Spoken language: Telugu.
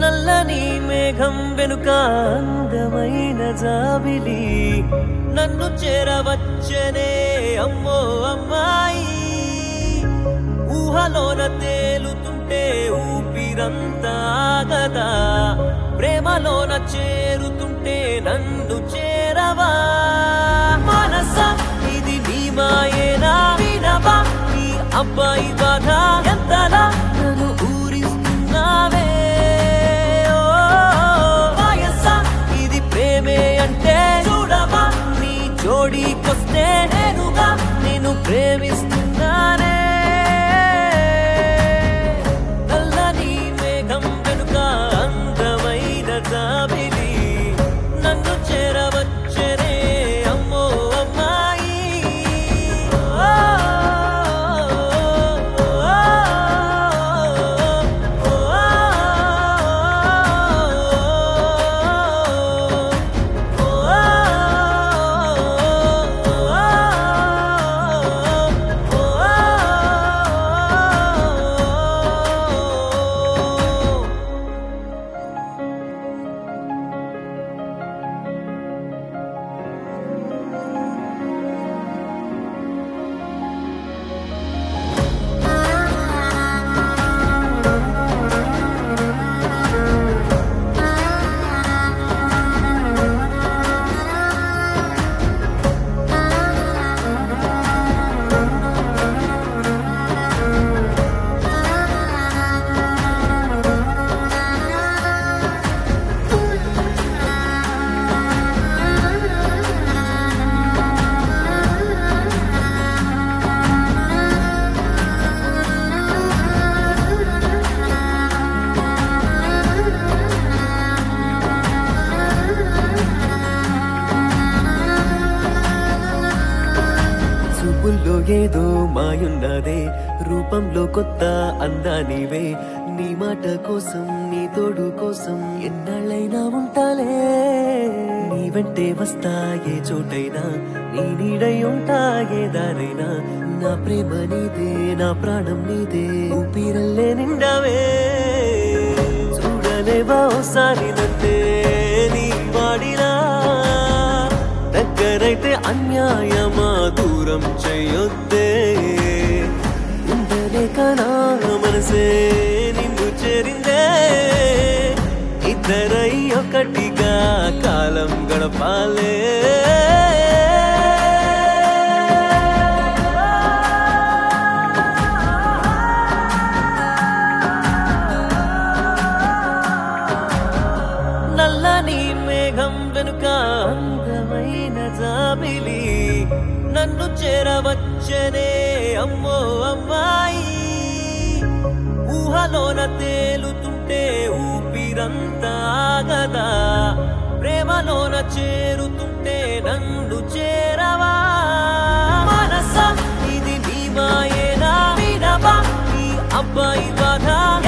నల్లని మేఘం వెనుక అందమైన జాబిలి నన్ను చేరవచ్చనే అమ్మో అమ్మాయి ఊహలోన తేలుతుంటే ఊపిరంతా ఆగదా ప్రేమలోన చేరుతుంటే నన్ను చేరవా మనస ఇది నీ మాయేనా వినవా ఈ అబ్బాయి బాధ ఎంతలా నన్ను ఊరిస్తున్నావే ఓ వయసా ఇది ప్రేమే అంటే చూడవా నీ జోడీకొస్తే నేనుగా నేను ప్రేమిస్తున్నానే నల్లని మేఘం వెనుక అందమైన జాబిలి నన్ను చేరవచ్చనే అమ్మో అమ్మాయి ఓ, ఓ, చూపుల్లో ఏదో మాయున్నదే రూపంలో కొత్త అందానివే నీ మాట కోసం నీ తోడు కోసం ఎన్నాళ్ళైనా ఉంటాలే నీ వెంటే వస్తా ఏ చోటైనా నీ నీడై ఉంటా ఏ దారైనా నా ప్రేమ నీదే నా ప్రాణం నీదే ఊపిరల్లే నిండావే చూడలేవా ఓసారి నన్నే నీ వాడిలా దగ్గరైతే అన్యాయమా దూరం చెయ్యొద్దే ఉండలేక నా మనసే నిన్ను చేరిందే ఇద్దరై ఒకటిగా కాలం గడపాలే నల్లని మేఘం వెనుక అందమైన జాబిలి నన్ను చేరవచ్చనే అమ్మో అమ్మాయి ఊహలోన తేలుతుంటే ఊపిరంతా ఆగదా ప్రేమలోన చేరుతుంటే నన్ను చేరవా మనస ఇది నీ మాయేనా వినవా ఈ అబ్బాయి బాధ